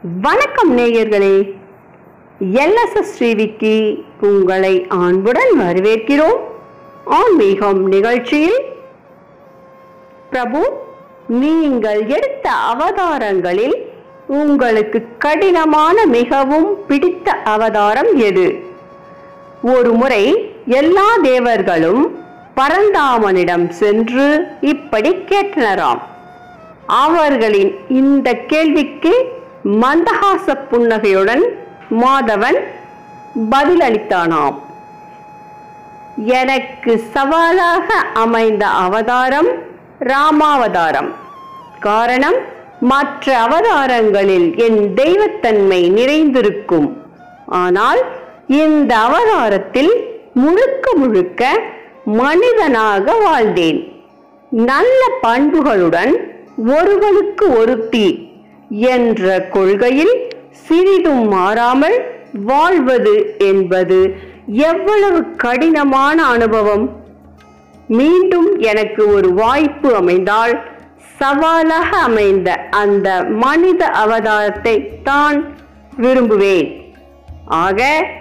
வணக்கம் நேயர்களே எல்எஸ்எஸ் டிவிக்கு உங்களை அன்புடன் வரவேற்கிறோம் ஆன்மீகம் நிகழ்ச்சியில் பிரபு நீங்கள் எடுத்த அவதாரங்களில் உங்களுக்கு கடினமான மிகவும் பிடித்த அவதாரம் எது ஒரு முறை எல்லா தேவர்களும் பரந்தாமனிடம் சென்று இப்படி கேட்டனராம் அவர்களின் இந்த கேள்விக்கு மந்தகாச புன்னகையுடன் மாதவன் பதிலளித்தானாம் எனக்கு சவாலாக அமைந்த அவதாரம் ராமாவதாரம் காரணம் மற்ற அவதாரங்களில் என் தெய்வத்தன்மை நிறைந்திருக்கும் ஆனால் இந்த அவதாரத்தில் முழுக்க முழுக்க மனிதனாக வாழ்ந்தேன் நல்ல பண்புகளுடன் ஒருவனுக்கு ஒருத்தி என்ற கொள்கையில் சிறிதும் மாறாமல் வாழ்வது என்பது எவ்வளவு கடினமான அனுபவம் மீண்டும் எனக்கு ஒரு வாய்ப்பு அமைந்தால் சவாலாக அமைந்த அந்த மனித அவதாரத்தை தான் விரும்புவேன் ஆக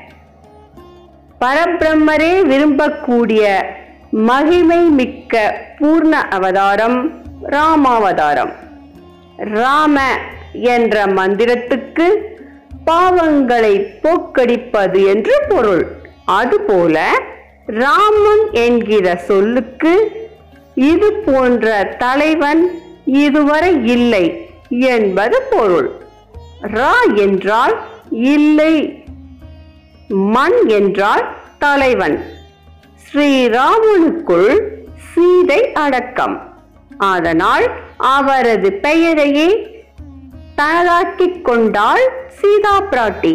பரபிரம்மரே விரும்பக்கூடிய மகிமை மிக்க பூர்ண அவதாரம் ராமாவதாரம் ராம என்ற மந்திரத்துக்கு பாவங்களை போக்கடிப்பது என்று பொருள் அதுபோல ராமன் என்கிற சொல்லுக்கு இது போன்ற தலைவன் இதுவரை இல்லை என்பது பொருள் ரா என்றால் இல்லை மண் என்றால் தலைவன் ஸ்ரீராமனுக்குள் சீதை அடக்கம் அதனால் அவரது பெயரையே தனதாக்கிக் கொண்டாள் சீதா பிராட்டி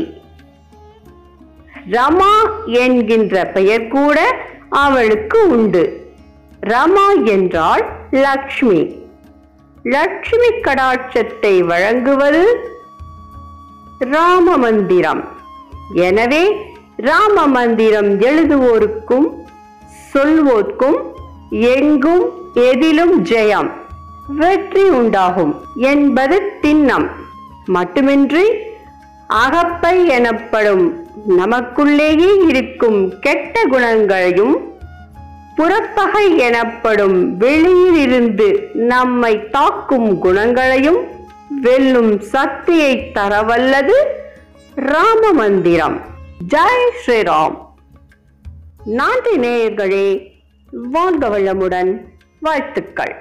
ரமா என்கின்ற பெயர் கூட அவளுக்கு உண்டு ரமா என்றால் லக்ஷ்மி லட்சுமி கடாட்சத்தை வழங்குவது ராம மந்திரம் எனவே ராம மந்திரம் எழுதுவோருக்கும் சொல்வோர்க்கும் எங்கும் எதிலும் ஜெயம் வெற்றி உண்டாகும் என்பது திண்ணம் மட்டுமின்றி அகப்பை எனப்படும் நமக்குள்ளேயே இருக்கும் கெட்ட குணங்களையும் புறப்பகை எனப்படும் வெளியிலிருந்து நம்மை தாக்கும் குணங்களையும் வெல்லும் சக்தியை தரவல்லது ராம மந்திரம் ஜெய் ஸ்ரீராம் நன்றி நேயர்களே வாழ்க வளமுடன் வாழ்த்துக்கள்